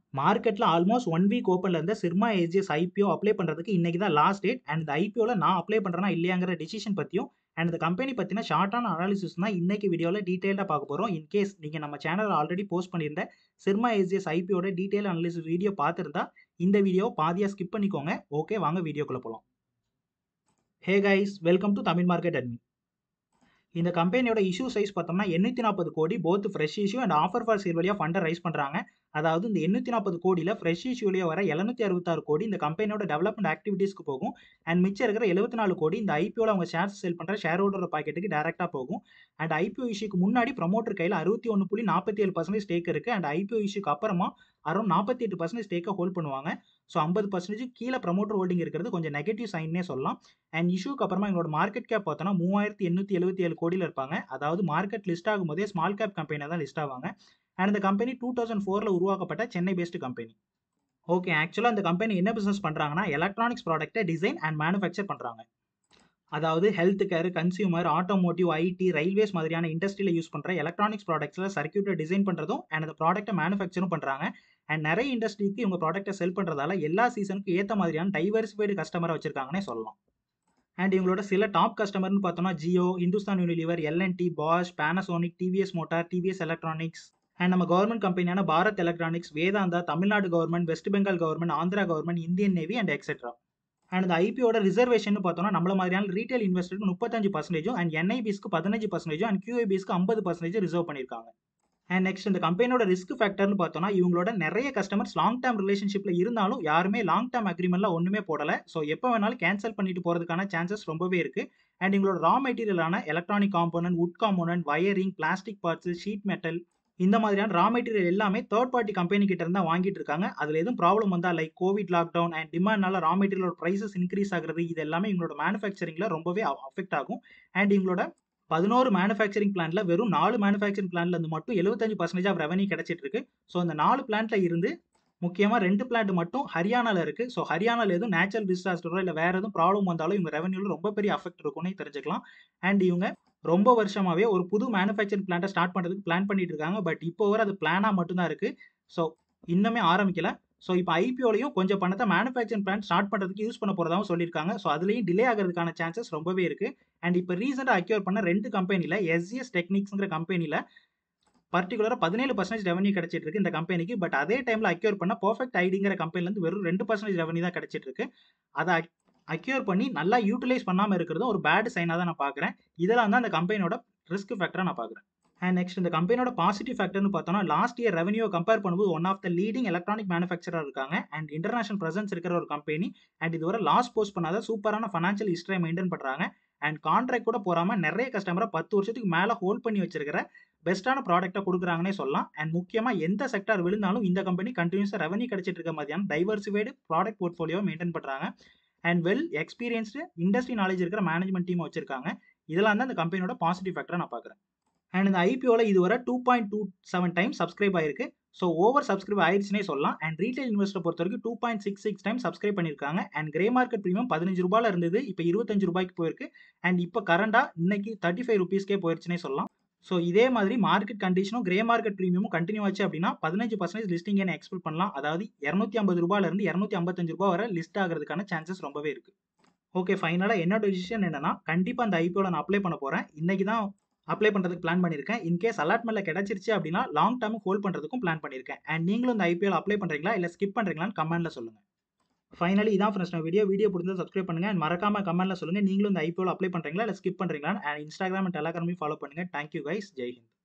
மார்க்கெட்ல almost one week ஓப்பன்ல இருந்த சிர்மா ஏஜிஎஸ் ஐபிஓ அப்ளை பண்றதுக்கு இன்னைக்கு தான் லாஸ்ட் டேட் அண்ட் இந்த ஐபிஓல நான் அப்ளை பண்றேனா இல்லையாங்கிற டிசிஷன் பத்தியும் அண்ட் இந்த கம்பெனி பத்தின ஷார்ட்டான அனாலிசிஸ் தான் இன்னைக்கு வீடியோல டீடைல்டா பார்க்க போறோம் இன் கேஸ் நீங்க நம்ம சேனல் ஆல்ரெடி போஸ்ட் பண்ணியிருந்த சிர்மா ஏஜிஎஸ் ஐபிஓட டீடைல் அனாலிசிஸ் வீடியோ பார்த்துருந்தா இந்த வீடியோ பாதியா ஸ்கிப் பண்ணிக்கோங்க ஓகே வாங்க வீடியோக்குள்ள போலாம் hey guys welcome to Tamil market அட்மி இந்த கம்பெனியோட இஷ்யூ சைஸ் பார்த்தோம்னா எண்ணூற்றி நாற்பது crore both fresh issue and offer for sale வழியாக ஃபண்டை ரைஸ் பண்ணுறாங்க அதாவது இந்த எண்ணூற்றி நாற்பது கோடியில் ஃப்ரெஷ் இஷ்யூலேயே வர எழுநூத்தி அறுபத்தாறு கோடி இந்த கம்பெனியோட டெவலப்மெண்ட் ஆக்டிவிட்டீஸ்க்கு போகும் அண்ட் மிச்சம் இருக்கிற எழுபத்தி நாலு கோடி இந்த ஐபிஓவில் அவங்க ஷேர்ஸ் செல் பண்ணுற ஷேர் ஹோல்டர் பாக்கெட்டுக்கு டேரெக்டாக போகும் அண்ட் ஐபிஓ இஷ்யூக்கு முன்னாடி ப்ரமோட்டர் கையில் அறுபத்தி ஒன்று புள்ளி நாற்பத்தி ஏழு பர்சன்டேஜ் ஸ்டேக் இருக்குது அண்ட் ஐபிஓ இஷ்யூக்கு அப்புறமா அரௌண்ட் நாற்பத்தி எட்டு பர்சன்டேஜ் ஸ்டேக்கை ஹோல்ட் பண்ணுவாங்க ஸோ ஐம்பது பர்சன்டேஜ் கீழே ப்ரமோட்டர் ஹோல்டிங் இருக்கிறது கொஞ்சம் நெகட்டிவ் சைன்னே சொல்லலாம் அண்ட் இஷ்யூக்கு அப்புறமா எங்களோட மார்க்கெட் கேப் பார்த்தோன்னா மூவாயிரத்தி எண்ணூற்றி எழுபத்தி ஏழு கோடியில் இருப்பாங்க அதாவது மார்க்கெட் லிஸ்ட் ஆகும்போதே ஸ்மால் கேப் கம்பெனியாக தான் லிஸ்ட் ஆவாங்க அண்ட் இந்த கம்பெனி டூ தௌசண்ட் ஃபோரில் உருவாக்கப்பட்ட சென்னை பேஸ்டு கம்பெனி ஓகே ஆக்சுவலாக இந்த கம்பெனி என்ன பிஸ்னஸ் பண்ணுறாங்கன்னா எலக்ட்ரானிக்ஸ் ப்ராடக்ட்டை டிசைன் அண்ட் மேனுஃபேக்சர் பண்ணுறாங்க அதாவது health care consumer automotive IT railways மாதிரியான இண்டஸ்ட்ரியில் யூஸ் பண்ணுற எலக்ட்ரானிக்ஸ் ப்ராடக்ட்ஸில் சர்க்கியூட்டை டிசைன் பண்ணுறதும் அண்ட் அந்த ப்ராடக்ட்டை மேனுஃபேக்சரும் பண்ணுறாங்க அண்ட் நிறைய இண்டஸ்ட்ரிக்கு இவங்க ப்ராடக்ட்டை செல் பண்ணுறதால எல்லா சீசனுக்கும் ஏற்ற மாதிரியான டைவர்சிஃபைடு கஸ்டமரை வச்சிருக்காங்கன்னே சொல்லலாம் அண்ட் இவங்களோட சில டாப் கஸ்டமர்னு பார்த்தோம்னா Jio Hindustan Unilever L and T Bosch Panasonic TVS motor TVS electronics and நம்ம கவர்மெண்ட் கம்பெனியான Bharat electronics Vedanta Tamil Nadu government West Bengal government Andhra government Indian navy and etcetera and இந்த ஐபியோட ரிசர்வேஷன் பார்த்தோம்னா நம்மள மாதிரியான ரீட்டைல் இன்வெஸ்டருக்கு முப்பத்தஞ்சு பர்சன்டேஜும் அண்ட் என்ஐபிஸ்க்கு பதினஞ்சு பர்சன்டேஜும் அண்ட் கியூஐபிஸ்க்கு ஐம்பது பர்சன்டேஜ் ரிசர்வ் பண்ணியிருக்காங்க அண்ட் நெக்ஸ்ட் இந்த கம்பெனியோட ரிஸ்க் ஃபேக்டர்னு பார்த்தோம்னா இவங்களோட நிறைய கஸ்டமர்ஸ் லாங் டேர்ம் ரிலேஷன்ஷிப்ல இருந்தாலும் யாருமே லாங் டேர்ம் அக்ரிமெண்ட்ல ஒன்றுமே போடல ஸோ எப்போ வேணாலும் கேன்சல் பண்ணிட்டு போறதுக்கான சான்சஸ் ரொம்பவே இருக்கு அண்ட் இவங்களோட ரா மெட்டீரியலான electronic component wood component wiring plastic parts sheet metal இந்த மாதிரியான ரா மெட்டீரியல் எல்லாமே தேர்ட் பார்ட்டி கம்பெனி கிட்ட இருந்தா வாங்கிட்டு இருக்காங்க அதுல எதுவும் ப்ராப்ளம் வந்தா லைக் கோவிட் லாக்டவுன் அண்ட் டிமாண்ட்னால ரா மெட்டீரியலோட ப்ரைசஸ் இன்க்ரீஸ் ஆகுறது இது எல்லாமே இவங்களோட மேனுஃபேக்சரிங்ல ரொம்பவே அஃபெக்ட் ஆகும் அண்ட் இவங்களோட பதினோரு மேனுஃபேக்சரிங் பிளான்ல வெறும் நாலு மேனுஃபேக்சரிங் பிளான்ல இருந்து மட்டும் எழுபத்தஞ்சு பர்சன்டேஜ் ஆஃப் ரெவன்யூ கிடைச்சிட்டு இருக்கு ஸோ இந்த நாலு பிளான்ட்ல இருந்து முக்கியமா ரெண்டு பிளான்ட் மட்டும் ஹரியானால இருக்கு ஸோ ஹரியானால எதுவும் நேச்சுரல் டிசாஸ்டரோ இல்லை வேற எதுவும் ப்ராப்ளம் வந்தாலும் இவங்க ரெவன்யூல ரொம்ப பெரிய அஃபெக்ட் இருக்கும்னு தெரிஞ்சுக்கலாம் அண்ட் இவங்க ரொம்ப வருஷமாவே ஒரு புது மேனுஃபேக்சரிங் பிளான்ட்டை ஸ்டார்ட் பண்ணுறதுக்கு பிளான் பண்ணிட்டு இருக்காங்க பட் இப்போ வர அது பிளானா மட்டும்தான் இருக்கு ஸோ இன்னுமே ஆரம்பிக்கல ஸோ இப்போ ஐபிஓலையும் கொஞ்சம் பணத்தை மேனுஃபேக்சரிங் பிளான் ஸ்டார்ட் பண்ணுறதுக்கு யூஸ் பண்ண போகிறதாவும் சொல்லியிருக்காங்க ஸோ அதுலேயும் டிலே ஆகிறதுக்கான சான்சஸ் ரொம்பவே இருக்கு அண்ட் இப்போ ரீசெண்டாக அக்யூர் பண்ண ரெண்டு கம்பெனியில் எஸ்ஜிஎஸ் டெக்னிக்ஸ்ங்கிற கம்பெனியில் பர்டிகுலராக பதினேழு பர்சன்டேஜ் ரெவன்யூ கிடைச்சிட்டு இருக்கு இந்த கம்பெனிக்கு பட் அதே டைமில் அக்யூர் பண்ண பர்ஃபெக்ட் ஐடிங்கிற கம்பெனிலேருந்து வெறும் ரெண்டு பர்சன்டேஜ் ரெவன்யூ தான் கிடைச்சிட்டு இருக்கு அதை அக்யூர் பண்ணி நல்லா யூட்டிலைஸ் பண்ணாமல் இருக்கிறதும் ஒரு பேட் சைனாக தான் நான் பார்க்குறேன் இதெல்லாம் தான் அந்த கம்பெனியோட ரிஸ்க் ஃபேக்டராக நான் பார்க்குறேன் அண்ட் நெக்ஸ்ட் இந்த கம்பெனியோட பாசிட்டிவ் ஃபேக்டர்னு பார்த்தோம்னா லாஸ்ட் இயர் ரெவன்யூ கம்பேர் பண்ணும்போது one of the leading electronic manufacturer இருக்காங்க அண்ட் இன்டர்நேஷனல் பிரசன்ஸ் இருக்கிற ஒரு கம்பெனி அண்ட் இதுவரை லாஸ் போஸ்ட் பண்ணாத சூப்பரான ஃபைனான்ஷியல் ஹிஸ்டரியை மெயின்டைன் பண்ணுறாங்க அண்ட் கான்ட்ராக்ட் கூட போகாமல் நிறைய கஸ்டமரை பத்து வருஷத்துக்கு மேலே ஹோல்ட் பண்ணி வச்சிருக்கிற பெஸ்ட்டான ப்ராடக்ட்டை கொடுக்குறாங்கன்னே சொல்லலாம் அண்ட் முக்கியமாக எந்த செக்டார் விழுந்தாலும் இந்த கம்பெனி கண்டினியூஸாக ரெவன்யூ கிடைச்சிட்டு இருக்க மாதிரியான டைவர்சிஃபைடு ப்ராடக்ட் போர்ட்ஃபோலியோ மெயின்டைன் பண்ணுறாங்க and well experienced industry knowledge இருக்கிற மேனேஜ்மெண்ட் டீம் வச்சிருக்காங்க இதெல்லாம் தான் இந்த கம்பெனியோட பாசிட்டிவ் ஃபேக்டரை நான் பார்க்குறேன் அண்ட் இந்த ஐபிஓவில் இதுவரை two point two seven time subscribe ஆயிருக்கு ஸோ ஓவர் சப்ஸ்கிரைப் ஆயிடுச்சுனே சொல்லலாம் அண்ட் ரீட்டைல் இன்வெஸ்டர் பொறுத்த வரைக்கும் two point six six time subscribe பண்ணியிருக்காங்க அண்ட் கிரே மார்க்கெட் ப்ரீமியம் பதினஞ்சு ரூபாயில் இருந்தது இப்போ இருபத்தஞ்சு ரூபாய்க்கு போயிருக்கு அண்ட் இப்போ கரண்டாக இன்னைக்கு தேர்ட்டி ஃபைவ் ருபீஸ்க்கே போயிருச்சுனே சொல்லலாம் ஸோ இதே மாதிரி மார்க்கெட் கண்டிஷனும் கிரே மார்க்கெட் ப்ரீமியமும் கண்டினியூ ஆச்சு அப்படின்னா பதினஞ்சு பர்சன்டேஜ் லிஸ்டிங் என்ன எக்ஸ்பெக்ட் பண்ணலாம் அதாவது இரநூத்தி ஐம்பது ரூபாயிலிருந்து இரநூத்தி ஐம்பத்தஞ்சு ரூபா வரை லிஸ்ட் ஆகிறதுக்கான சான்சஸ் ரொம்பவே இருக்கு ஓகே ஃபைனலாக என்னோட டிசிஷன் என்னன்னா கண்டிப்பாக அந்த ஐபிஓவில் நான் அப்ளை பண்ண போகிறேன் இன்னைக்கு தான் அப்ளை பண்ணுறதுக்கு பிளான் பண்ணியிருக்கேன் இன்கேஸ் அலாட்மெண்ட்ல கிடைச்சிருச்சு அப்படின்னா லாங் டேர்ம் ஹோல்ட் பண்ணுறதுக்கும் பிளான் பண்ணியிருக்கேன் அண்ட் நீங்களும் இந்த ஐபிஎல் அப்ளை பண்ணுறீங்களா இல்லை ஸ்கிப் பண்ணுறீங்களான்னு கமெண்ட்ல சொல்லுங்கள் ஃபைனலி இதான் ஃப்ரெண்ட்ஸ் நான் வீடியோ வீடியோ பிடிச்சா சப்ஸ்கிரைப் பண்ணுங்க அண்ட் மறக்காம கமெண்ட்ல சொல்லுங்க நீங்களும் இந்த ஐபிஎல் அப்ளை பண்ணுறீங்களா இல்லை ஸ்கிப் பண்ணுறீங்களா அண்ட் இன்ஸ்டாகிராம் அண்ட் டெலாகிராமையும் ஃபாலோ பண்ணுங்க தேங்க்யூ கைஸ் ஜெய் ஹிந்த்